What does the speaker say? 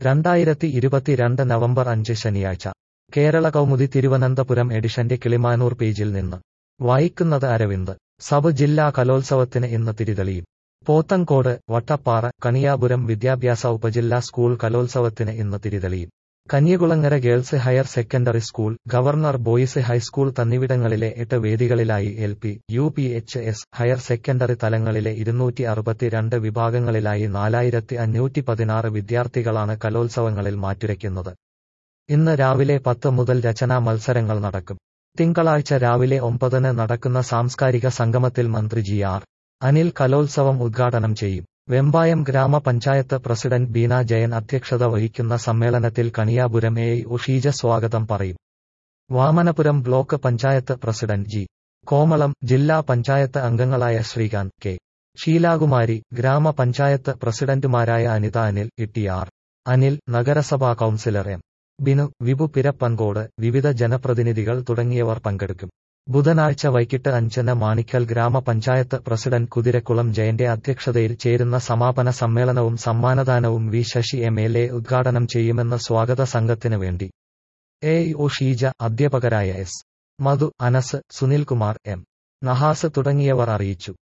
രണ്ടായിരത്തി ഇരുപത്തിരണ്ട് നവംബർ അഞ്ച് ശനിയാഴ്ച കേരള കൗമുദി തിരുവനന്തപുരം എഡിഷന്റെ കിളിമാനൂർ പേജിൽ നിന്ന് വായിക്കുന്നത് അരവിന്ദ് സബ് ജില്ലാ കലോത്സവത്തിന് ഇന്ന് തിരിതെളിയും പോത്തങ്കോട് വട്ടപ്പാറ കണിയാപുരം വിദ്യാഭ്യാസ ഉപജില്ലാ സ്കൂൾ കലോത്സവത്തിന് ഇന്ന് തിരിതെളിയും Kanyakulangara girls higher secondary school governor boys high school തന്നിവിടങ്ങളിലെ എട്ട് വേദികളിലായി L P U P H S higher secondary തലങ്ങളിലെ ഇരുന്നൂറ്റി അറുപത്തിരണ്ട് വിഭാഗങ്ങളിലായി നാലായിരത്തി അഞ്ഞൂറ്റി പതിനാറ് വിദ്യാർത്ഥികളാണ് കലോത്സവങ്ങളിൽ മാറ്റുരയ്ക്കുന്നത് ഇന്ന് രാവിലെ പത്ത് മുതൽ രചനാ മത്സരങ്ങൾ നടക്കും തിങ്കളാഴ്ച രാവിലെ ഒമ്പതിന് നടക്കുന്ന സാംസ്കാരിക സംഗമത്തിൽ മന്ത്രി ജി ആർ അനിൽ കലോത്സവം ഉദ്ഘാടനം ചെയ്യും വെമ്പായം ഗ്രാമപഞ്ചായത്ത് പ്രസിഡന്റ് ബീന ജയൻ അധ്യക്ഷത വഹിക്കുന്ന സമ്മേളനത്തിൽ കണിയാപുരം എ ഉഷീജ സ്വാഗതം പറയും Vamanapuram block panchayat president G Komalam ജില്ലാ പഞ്ചായത്ത് അംഗങ്ങളായ ശ്രീകാന്ത് കെ ഷീലാകുമാരി ഗ്രാമപഞ്ചായത്ത് പ്രസിഡന്റുമാരായ അനിത അനിൽ ഇട്ടി ആർ അനിൽ നഗരസഭാ കൌൺസിലർ എം ബിനു വിപു പിരപ്പൻകോട് വിവിധ ജനപ്രതിനിധികൾ തുടങ്ങിയവർ പങ്കെടുക്കും ബുധനാഴ്ച വൈകിട്ട് അഞ്ചിന് മാണിക്കൽ ഗ്രാമപഞ്ചായത്ത് പ്രസിഡന്റ് കുതിരക്കുളം ജയന്റെ അധ്യക്ഷതയിൽ ചേരുന്ന സമാപന സമ്മേളനവും സമ്മാനദാനവും V Sasi M L A ഉദ്ഘാടനം ചെയ്യുമെന്ന് സ്വാഗത സംഘത്തിന് വേണ്ടി എ ഒ ഷീജ അധ്യാപകരായ എസ് മധു അനസ് സുനിൽകുമാർ എം നഹാസ് തുടങ്ങിയവർ അറിയിച്ചു